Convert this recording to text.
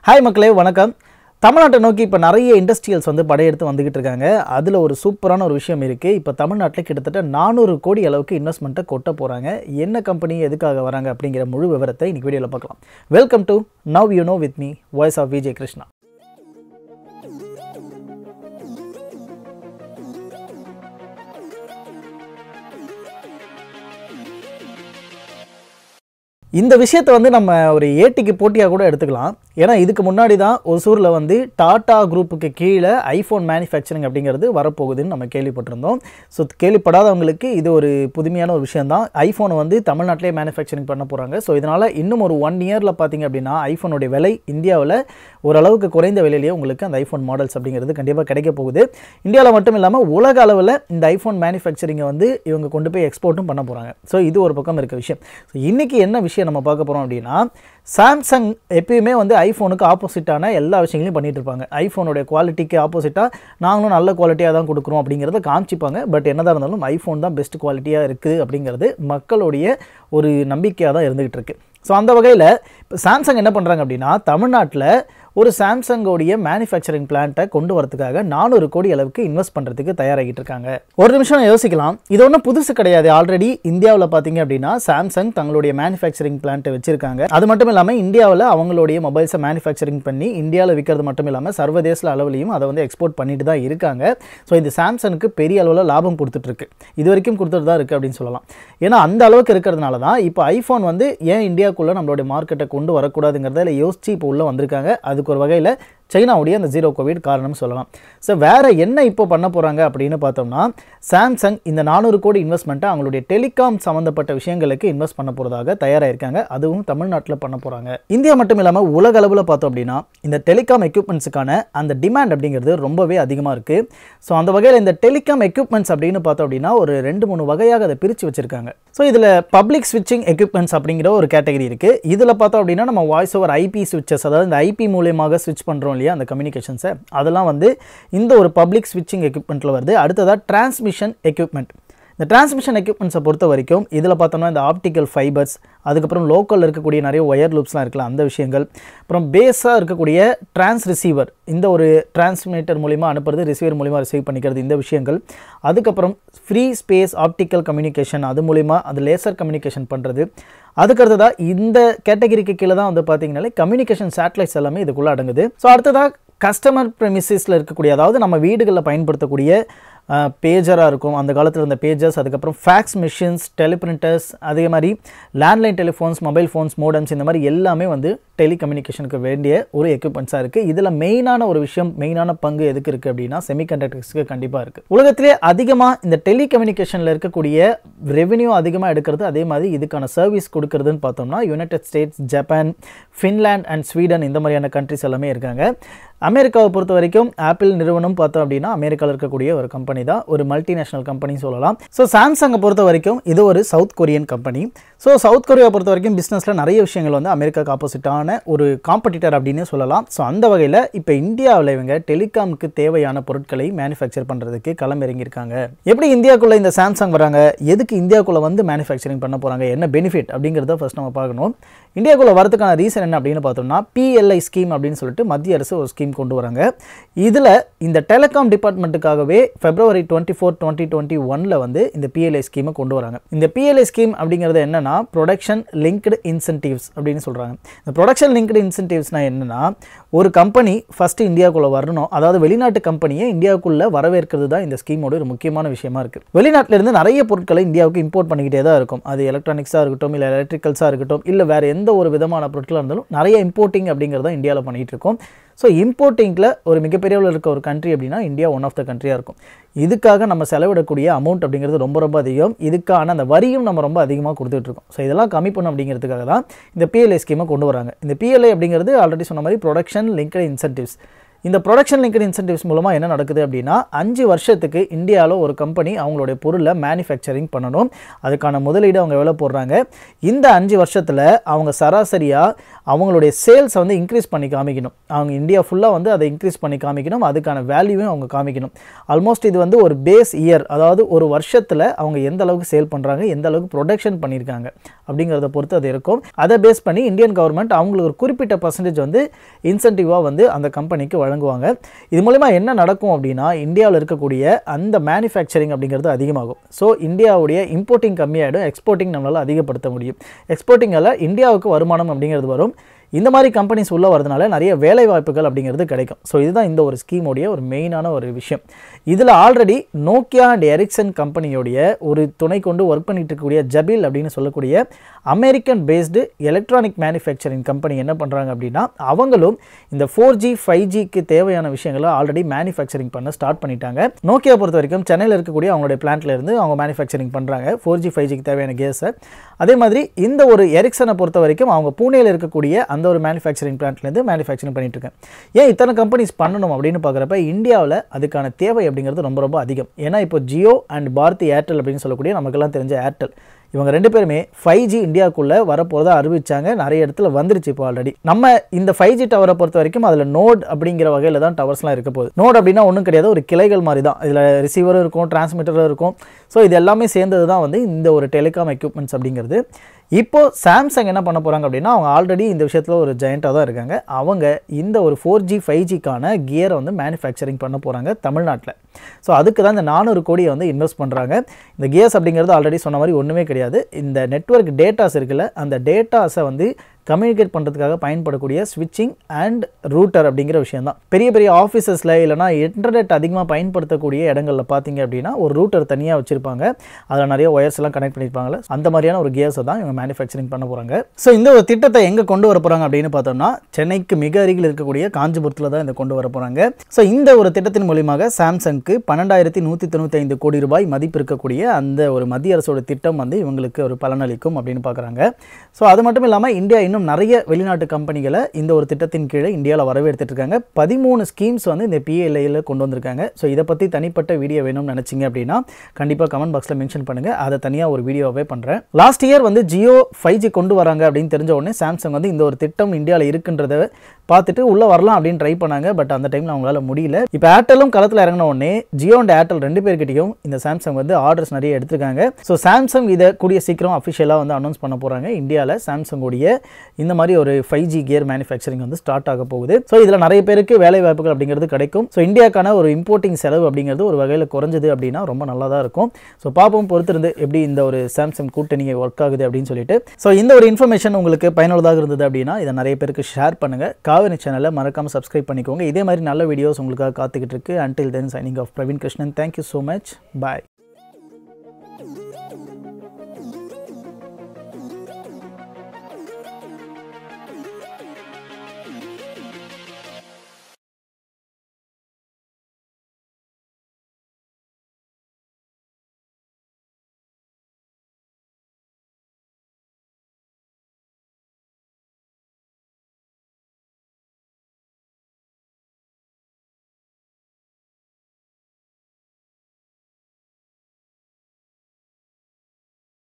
hi மக்களே வணக்கம் தமிழ்நாட்டை நோக்கி இப்போ நிறைய இண்டஸ்ட்ரியல்ஸ் வந்து படையெடுத்து வந்துக்கிட்டு இருக்காங்க அதில் ஒரு சூப்பரான ஒரு விஷயம் இருக்குது இப்போ தமிழ்நாட்டில் கிட்டத்தட்ட நானூறு கோடி அளவுக்கு இன்வெஸ்ட்மெண்ட்டை கொட்ட போகிறாங்க என்ன கம்பெனி எதுக்காக வராங்க அப்படிங்கிற முழு விவரத்தை இன்னைக்கு வீடியோவில் பார்க்கலாம் welcome to now you know with me voice of Vijay Krishna இந்த விஷயத்தை வந்து நம்ம ஒரு ஏட்டிக்கு போட்டியாக கூட எடுத்துக்கலாம் ஏன்னா இதுக்கு முன்னாடி தான் ஒசூரில் வந்து டாடா குரூப்புக்கு கீழே ஐஃபோன் மேனுஃபேக்சரிங் அப்படிங்கிறது வரப்போகுதுன்னு நம்ம கேள்விப்பட்டிருந்தோம் ஸோ கேள்விப்படாதவங்களுக்கு இது ஒரு புதுமையான ஒரு விஷயம் தான் ஐஃபோனை வந்து தமிழ்நாட்டிலே மேனுஃபேக்சரிங் பண்ண போகிறாங்க ஸோ இதனால் இன்னும் ஒரு ஒன் இயரில் பார்த்தீங்க அப்படின்னா ஐஃபோனுடைய விலை இந்தியாவில் ஓரளவுக்கு குறைந்த விலையிலேயே உங்களுக்கு அந்த ஐஃபோன் மாடல்ஸ் அப்படிங்கிறது கண்டிப்பாக கிடைக்க போகுது இந்தியாவில் மட்டும் இல்லாமல் உலக அளவில் இந்த ஐஃபோன் மேனுஃபேக்சரிங்கை வந்து இவங்க கொண்டு போய் எக்ஸ்போர்ட்டும் பண்ண போகிறாங்க ஸோ இது ஒரு பக்கம் இருக்க விஷயம் ஸோ இன்றைக்கி என்ன விஷயம் நம்ம பார்க்க போகிறோம் அப்படின்னா சாம்சங் எப்பயுமே வந்து ஐஃபோனுக்கு ஆப்போசிட்டான எல்லா விஷயங்களையும் பண்ணிட்டு இருப்பாங்க ஐஃபோனுடைய குவாலிட்டிக்கு ஆப்போசிட்டாக நாங்களும் நல்ல குவாலிட்டியாக தான் கொடுக்குறோம் அப்படிங்கிறத காமிச்சிப்பாங்க பட் என்னதான் இருந்தாலும் ஐஃபோன் தான் பெஸ்ட் குவாலிட்டியாக இருக்குது அப்படிங்கிறது மக்களுடைய ஒரு நம்பிக்கையாக தான் இருந்துகிட்டு இருக்கு ஸோ அந்த வகையில் இப்போ சாம்சங் என்ன பண்ணுறாங்க அப்படின்னா தமிழ்நாட்டில் ஒரு சாம்சங்கோடைய மேனுஃபேக்சரிங் பிளான்ட்டை கொண்டு வரதுக்காக நானூறு கோடி அளவுக்கு இன்வெஸ்ட் பண்ணுறதுக்கு தயாராகிட்டு இருக்காங்க ஒரு நிமிஷம் யோசிக்கலாம் இது ஒன்றும் புதுசு கிடையாது ஆல்ரெடி இந்தியாவில் பார்த்தீங்க அப்படின்னா சாம்சங் தங்களுடைய மேனுஃபேக்சரிங் பிளான்ட்டை வச்சிருக்காங்க அது மட்டும் இல்லாமல் இந்தியாவில் அவங்களுடைய மொபைல்ஸை மேனுஃபேக்சரிங் பண்ணி இந்தியாவில் விற்கிறது மட்டும் இல்லாமல் சர்வதேச அளவுலையும் அதை வந்து எக்ஸ்போர்ட் பண்ணிட்டு தான் இருக்காங்க ஸோ இது சாம்சங்க்கு பெரிய அளவில் லாபம் கொடுத்துட்ருக்கு இது வரைக்கும் கொடுத்துட்டு தான் இருக்குது அப்படின்னு சொல்லலாம் ஏன்னா அந்த அளவுக்கு இருக்கிறதுனால தான் இப்போ ஐஃபோன் வந்து ஏன் இந்தியாவுக்குள்ளே நம்மளுடைய மார்க்கெட்டை கொண்டு வரக்கூடாதுங்கிறத யோசிச்சு இப்போ உள்ளே வந்திருக்காங்க அதுக்கு ஒரு வகையில் சைனாவுடைய அந்த ஜீரோ கோவிட் காரணம் சொல்லலாம் ஸோ வேறு என்ன இப்போ பண்ண போகிறாங்க அப்படின்னு பார்த்தோம்னா சாம்சங் இந்த நானூறு கோடி இன்வெஸ்ட்மெண்ட்டை அவங்களுடைய டெலிகாம் சம்மந்தப்பட்ட விஷயங்களுக்கு இன்வெஸ்ட் பண்ண போகிறதாக தயாராகிருக்காங்க அதுவும் தமிழ்நாட்டில் பண்ண போகிறாங்க இந்தியா மட்டும் இல்லாமல் உலக அளவில் பார்த்தோம் அப்படின்னா இந்த டெலிகாம் எக்யூப்மெண்ட்ஸுக்கான அந்த டிமாண்ட் அப்படிங்கிறது ரொம்பவே அதிகமாக இருக்குது ஸோ அந்த வகையில் இந்த டெலிகாம் எக்யூப்மெண்ட்ஸ் அப்படின்னு பார்த்தோம் அப்படின்னா ஒரு ரெண்டு மூணு வகையாக அதை பிரித்து வச்சுருக்காங்க ஸோ இதில் பப்ளிக் ஸ்விட்சிங் எக்யூப்மெண்ட்ஸ் அப்படிங்கிற ஒரு கேட்டகரி இருக்குது இதில் பார்த்தோம் அப்படின்னா நம்ம வாய்ஸ் ஓவர் ஐபி ஸ்விட்சஸ் அதாவது இந்த ஐபி மூலியமாக ஸ்விட்ச் பண்ணுறோம் இல்லையா அந்த கம்யூனிகேஷன்ஸை அதெல்லாம் வந்து இந்த ஒரு பப்ளிக் ஸ்விட்சிங் எக்யூப்மெண்ட்டில் வருது அடுத்ததாக டிரான்ஸ்மிஷன் எக்யூப்மெண்ட் இந்த டிரான்ஸ்மிஷன் எக்யூப்மெண்ட்ஸை பொறுத்த வரைக்கும் இதில் பார்த்தோம்னா இந்த ஆப்டிக்கல் ஃபைபர்ஸ் அதுக்கப்புறம் லோக்கலில் இருக்கக்கூடிய நிறைய ஒயர் லூப்ஸ்லாம் இருக்கலாம் அந்த விஷயங்கள் அப்புறம் பேஸாக இருக்கக்கூடிய டிரான்ஸ் ரிசீவர் இந்த ஒரு டிரான்ஸ்மிட்டர் மூலிமா அனுப்புறது ரிசீவர் மூலிமா ரிசீவ் பண்ணிக்கிறது இந்த விஷயங்கள் அதுக்கப்புறம் ஃப்ரீ ஸ்பேஸ் ஆப்டிக்கல் கம்யூனிகேஷன் அது மூலிமா அது லேசர் கம்யூனிகேஷன் பண்ணுறது அதுக்கடுத்ததாக இந்த கேட்டகரிக்கு கீழே தான் வந்து பார்த்தீங்கன்னாலே கம்யூனிகேஷன் சேட்டலைட்ஸ் எல்லாமே இதுக்குள்ளே அடங்குது ஸோ அடுத்ததாக கஸ்டமர் ப்ரெமிசிஸில் இருக்கக்கூடிய அதாவது நம்ம வீடுகளில் பயன்படுத்தக்கூடிய பேஜராக இருக்கும் அந்த காலத்தில் இருந்த பேஜர்ஸ் அதுக்கப்புறம் ஃபேக்ஸ் மிஷின்ஸ் டெலிபிரிண்டர்ஸ் அதே மாதிரி landline telephones mobile phones modems இந்த மாதிரி எல்லாமே வந்து டெலிகம்யூனிகேஷனுக்கு வேண்டிய ஒரு எக்யூப்மெண்ட்ஸாக இருக்குது இதில் மெயினான ஒரு விஷயம் மெயினான பங்கு எதுக்கு இருக்குது அப்படின்னா செமிகண்டக்டர்ஸ்க்கு கண்டிப்பாக இருக்குது உலகத்திலே அதிகமாக இந்த டெலிகம்யூனிகேஷனில் இருக்கக்கூடிய ரெவென்யூ அதிகமாக எடுக்கிறது அதே மாதிரி இதுக்கான சர்வீஸ் கொடுக்கறதுன்னு பார்த்தோம்னா United States Japan Finland and Sweden இந்த மாதிரியான கண்ட்ரிஸ் எல்லாமே இருக்காங்க அமெரிக்காவை பொறுத்த வரைக்கும் ஆப்பிள் நிறுவனம் பார்த்தோம் அப்படின்னா அமெரிக்காவில் இருக்கக்கூடிய ஒரு கம்பெனி தான் ஒரு மல்டிநேஷனல் கம்பெனின்னு சொல்லலாம் ஸோ சாம்சங்கை பொறுத்த வரைக்கும் இது ஒரு South Korean company so South Korea பொறுத்த வரைக்கும் பிஸ்னஸில் நிறைய விஷயங்கள் வந்து அமெரிக்காவுக்கு ஆப்போசிட்டான ஒரு காம்படிட்டர் அப்படின்னு சொல்லலாம் ஸோ அந்த வகையில் இப்போ இந்தியாவில் இவங்க டெலிகாமுக்கு தேவையான பொருட்களை மேனுஃபேக்சர் பண்ணுறதுக்கு களமிறங்கியிருக்காங்க எப்படி இந்தியாவுக்குள்ளே இந்த சாம்சங் வராங்க எதுக்கு இந்தியாவுக்குள்ளே வந்து மேனுஃபேக்சரிங் பண்ண போகிறாங்க என்ன பெனிஃபிட் அப்படிங்கிறத ஃபஸ்ட் நம்ம பார்க்கணும் இந்தியாவுக்குள்ளே வரதுக்கான ரீசன் என்ன அப்படின்னு பார்த்தோம்னா பிஎல்ஐ ஸ்கீம் அப்படின்னு சொல்லிட்டு மத்திய அரசு ஒரு ஸ்கீம் கொண்டு வராங்க இதில் இந்த டெலிகாம் டிபார்ட்மெண்ட்டுக்காகவே February twenty four twenty twenty ஒனில் வந்து இந்த பிஎல்ஐ ஸ்கீமை கொண்டு வராங்க இந்த பிஎல்ஐ ஸ்கீம் அப்படிங்கிறது என்னன்னா ப்ரொடக்ஷன் லிங்க்டு இன்சென்டிவ்ஸ் அப்படின்னு சொல்கிறாங்க இந்த ப்ரொடக்ஷன் லிங்க்டு இன்சென்டிவ்ஸ்னால் என்னன்னா ஒரு கம்பெனி ஃபஸ்ட்டு இந்தியாவுக்குள்ளே வரணும் அதாவது வெளிநாட்டு கம்பெனியை இந்தியாவுக்குள்ளே வரவேற்கிறது தான் இந்த ஸ்கீமோட ஒரு முக்கியமான விஷயமா இருக்குது வெளிநாட்டிலிருந்து நிறைய பொருட்களை இந்தியாவுக்கு இம்போர்ட் பண்ணிக்கிட்டே தான் இருக்கும் அது எலக்ட்ரானிக்ஸாக இருக்கட்டும் இல்லை எலக்ட்ரிக்கல்ஸாக இருக்கட்டும் இல்லை வேறு எந்த ஒரு விதமான பொருட்களாக இருந்தாலும் நிறைய இம்போர்ட்டிங் அப்படிங்கிறத இந்தியாவில் பண்ணிகிட்டு இருக்கோம் ஸோ இம்போர்ட்டிங்கில் ஒரு மிகப்பெரிய அளவில் இருக்க ஒரு கண்ட்ரி அப்படின்னா இந்தியா ஒன் ஆஃப் த கண்ட்ரியாக இருக்கும் இதுக்காக நம்ம செலவிடக்கூடிய அமௌண்ட் அப்படிங்கிறது ரொம்ப ரொம்ப அதிகம் இதுக்கான அந்த வரியும் நம்ம ரொம்ப அதிகமாக கொடுத்துட்ருக்கோம் ஸோ இதெல்லாம் கம்மி பண்ணும் அப்படிங்கிறதுக்காக தான் இந்த பிஎல்ஐ ஸ்கீமை கொண்டு வராங்க இந்த பிஎல்ஐ அப்படிங்கிறது ஆல்ரெடி சொன்ன மாதிரி ப்ரொடக்ஷன் லிங்க்டு இன்சென்டிவ்ஸ் இந்த ப்ரொடக்ஷன் லிங்க்டு இன்சென்டிவ்ஸ் மூலமாக என்ன நடக்குது அப்படின்னா அஞ்சு வருஷத்துக்கு இந்தியாவில் ஒரு கம்பெனி அவங்களுடைய பொருளை மேனுஃபேக்சரிங் பண்ணணும் அதுக்கான முதலீடு அவங்க எவ்வளோ போடுறாங்க இந்த அஞ்சு வருஷத்தில் அவங்க சராசரியாக அவங்களுடைய சேல்ஸை வந்து இன்க்ரீஸ் பண்ணி காமிக்கணும் அவங்க இந்தியா ஃபுல்லாக வந்து அதை இன்க்ரீஸ் பண்ணி காமிக்கணும் அதுக்கான வேல்யூவும் அவங்க காமிக்கணும் ஆல்மோஸ்ட் இது வந்து ஒரு பேஸ் இயர் அதாவது ஒரு வருஷத்தில் அவங்க எந்த அளவுக்கு சேல் பண்ணுறாங்க எந்த அளவுக்கு ப்ரொடக்ஷன் பண்ணியிருக்காங்க அப்படிங்கிறத பொறுத்து அது இருக்கும் அதை பேஸ் பண்ணி இந்தியன் கவர்மெண்ட் அவங்களுக்கு ஒரு குறிப்பிட்ட பர்சன்டேஜ் வந்து இன்சென்டிவாக வந்து அந்த கம்பெனிக்கு வழங்குவாங்க இது மூலிமா என்ன நடக்கும் அப்படின்னா இந்தியாவில் இருக்கக்கூடிய அந்த மேனுஃபேக்சரிங் அப்படிங்கிறது அதிகமாகும் ஸோ இந்தியாவுடைய இம்போர்ட்டிங் கம்மியாகிடும் எக்ஸ்போர்ட்டிங் நம்மளால் அதிகப்படுத்த முடியும் எக்ஸ்போர்ட்டிங்கால் இந்தியாவுக்கு வருமானம் அப்படிங்கிறது வரும் இந்த மாதிரி கம்பெனிஸ் உள்ளே வரதுனால நிறைய வேலை வாய்ப்புகள் அப்படிங்கிறது கிடைக்கும் ஸோ இதுதான் இந்த ஒரு ஸ்கீமோடைய ஒரு மெயினான ஒரு விஷயம் இதில் ஆல்ரெடி நோக்கியா அண்ட் எரிக்சன் கம்பெனியோடைய ஒரு துணை கொண்டு ஒர்க் பண்ணிட்டு இருக்கக்கூடிய ஜபில் அப்படின்னு சொல்லக்கூடிய American based electronic manufacturing company என்ன பண்ணுறாங்க அப்படின்னா அவங்களும் இந்த ஃபோர் ஜி ஃபைவ் ஜிக்கு தேவையான விஷயங்களை ஆல்ரெடி மேனுஃபேக்சரிங் பண்ண ஸ்டார்ட் பண்ணிட்டாங்க நோக்கியா பொறுத்த வரைக்கும் சென்னையில் இருக்கக்கூடிய அவங்களுடைய பிளான்ட்ல இருந்து அவங்க மேனுஃபேக்சரிங் பண்ணுறாங்க ஃபோர் ஜி ஃபைவ் ஜிக்கு தேவையான கேஸை அதே மாதிரி இந்த ஒரு எரிக்சனை பொறுத்த வரைக்கும் அவங்க பூனேயில் இருக்கக்கூடிய அந்த ஒரு மேனுஃபேக்சரிங் பிளான்ட்லேருந்து மேனுஃபேக்சரிங் பண்ணிட்டு இருக்கேன் ஏன் இத்தனை கம்பெனிஸ் பண்ணணும் அப்படின்னு பார்க்குறப்ப இந்தியாவில் அதுக்கான தேவை அப்படிங்கிறது ரொம்ப ரொம்ப அதிகம் ஏன்னா இப்போ ஜியோ அண்ட் பாரதி ஏர்டெல் அப்படின்னு சொல்லக்கூடிய நமக்கெல்லாம் தெரிஞ்ச ஏர்டெல் இவங்க ரெண்டு பேருமே ஃபைவ் ஜி இந்தியாவுக்குள்ளே வரப்போகிறதா அறிவிச்சாங்க நிறைய இடத்துல வந்துருச்சு இப்போ ஆல்ரெடி நம்ம இந்த ஃபைவ் ஜி டவரை பொறுத்த வரைக்கும் அதில் நோட் அப்படிங்கிற வகையில் தான் டவர்ஸ்லாம் இருக்க போகுது நோட் அப்படின்னா ஒன்றும் கிடையாது ஒரு கிளைகள் மாதிரி தான் இதில் ரிசீவரும் இருக்கும் டிரான்ஸ்மிட்டரும் இருக்கும் ஸோ இது எல்லாமே சேர்ந்தது தான் வந்து இந்த ஒரு டெலிகாம் எக்யூப்மெண்ட்ஸ் அப்படிங்கிறது இப்போ சாம்சங் என்ன பண்ண போகிறாங்க அப்படின்னா அவங்க ஆல்ரெடி இந்த விஷயத்தில் ஒரு ஜெயண்ட்டாக தான் இருக்காங்க அவங்க இந்த ஒரு ஃபோர் ஜி ஃபைவ் ஜிக்கான கியரை வந்து மேனுஃபேக்சரிங் பண்ண போகிறாங்க தமிழ்நாட்டில் ஸோ அதுக்கு தான் இந்த நானூறு கோடியை வந்து இன்வெஸ்ட் பண்ணுறாங்க இந்த கியர்ஸ் அப்படிங்கிறது ஆல்ரெடி சொன்ன மாதிரி ஒன்றுமே கிடையாது இந்த நெட்வொர்க் டேட்டாஸ் இருக்குல்ல அந்த டேட்டாஸை வந்து கம்யூனிகேட் பண்ணுறதுக்காக பயன்படக்கூடிய ஸ்விட்சிங் அண்ட் ரூட்டர் அப்படிங்கிற விஷயம் தான் பெரிய பெரிய ஆஃபீஸஸில் இல்லைனா இன்டர்நெட் அதிகமாக பயன்படுத்தக்கூடிய இடங்களில் பார்த்தீங்க அப்படின்னா ஒரு ரூட்டர் தனியாக வச்சுருப்பாங்க அதில் நிறைய ஒயர்ஸ் எல்லாம் கனெக்ட் பண்ணியிருப்பாங்களே அந்த மாதிரியான ஒரு கியர்ஸை தான் இவங்க மேனுஃபேக்சரிங் பண்ண போகிறாங்க ஸோ இந்த ஒரு திட்டத்தை எங்கே கொண்டு வர போகிறாங்க அப்படின்னு பார்த்தோம்னா சென்னைக்கு மிக அருகில் இருக்கக்கூடிய காஞ்சிபுரத்தில் தான் இதை கொண்டு வர போகிறாங்க ஸோ இந்த ஒரு திட்டத்தின் மூலியமாக சாம்சங்க்கு பன்னெண்டாயிரத்தி நூற்றி தொண்ணூற்றி ஐந்து கோடி ரூபாய் மதிப்பு இருக்கக்கூடிய அந்த ஒரு மத்திய அரசோட திட்டம் வந்து இவங்களுக்கு ஒரு பலனளிக்கும் அப்படின்னு பார்க்குறாங்க ஸோ அது மட்டும் இல்லாமல் இந்தியா இன்னும் நிறைய வெளிநாட்டு கம்பெனிகளை இந்த ஒரு திட்டத்தின் கீழே இந்தியாவில் வரவேற்றுட்டு இருக்காங்க பதிமூணு ஸ்கீம்ஸ் வந்து இந்த பிஏஎல்ஐயில் கொண்டு வந்திருக்காங்க ஸோ இதை பற்றி தனிப்பட்ட வீடியோ வேணும்னு நினச்சிங்க அப்படின்னா கண்டிப்பாக கமெண்ட் பாக்ஸில் மென்ஷன் பண்ணுங்கள் அதை தனியாக ஒரு வீடியோவே பண்ணுறேன் லாஸ்ட் இயர் வந்து ஜியோ ஃபைவ் ஜி கொண்டு வராங்க அப்படின்னு தெரிஞ்ச உடனே சாம்சங் வந்து இந்த ஒரு திட்டம் இந்தியாவில் இருக்குன்றத பார்த்துட்டு உள்ளே வரலாம் அப்படின்னு ட்ரை பண்ணாங்க பட் அந்த டைமில் அவங்களால முடியல இப்போ ஏர்டெலும் களத்தில் இறங்கின உடனே ஜியோ அண்ட் ஏர்டெல் ரெண்டு பேர்கிட்டையும் இந்த சாம்சங் வந்து ஆர்டர்ஸ் நிறைய எடுத்திருக்காங்க ஸோ சாம்சங் இதை கூடிய சீக்கிரம் அஃபிஷியலாக வந்து அனௌன்ஸ் பண்ண போகிறாங்க இந்தியாவில் சாம்சங்குடைய இந்த மாதிரி ஒரு ஃபைவ் ஜி கியர் மேனுஃபேக்சரிங் வந்து ஸ்டார்ட் ஆக போகுது ஸோ இதில் நிறைய பேருக்கு வேலை வாய்ப்புகள் அப்படிங்கிறது கிடைக்கும் ஸோ இந்தியாக்கான ஒரு இம்போர்ட்டிங் செலவு அப்படிங்கிறது ஒரு வகையில் குறைஞ்சது அப்படின்னா ரொம்ப நல்லா தான் இருக்கும் ஸோ பார்ப்போம் பொறுத்திருந்து எப்படி இந்த ஒரு சாம்சங் கூட்டணி ஒர்க் ஆகுது அப்படின்னு சொல்லிட்டு ஸோ இந்த ஒரு இன்ஃபர்மேஷன் உங்களுக்கு பயனுள்ளதாக இருந்தது அப்படின்னா இதை நிறைய பேருக்கு ஷேர் பண்ணுங்கள் காவிரி சேனலை மறக்காமல் சப்ஸ்கிரைப் பண்ணிக்கோங்க இதே மாதிரி நல்ல வீடியோஸ் உங்களுக்காக காத்துக்கிட்டு இருக்கு until then signing off Praveen Krishnan thank you so much பாய்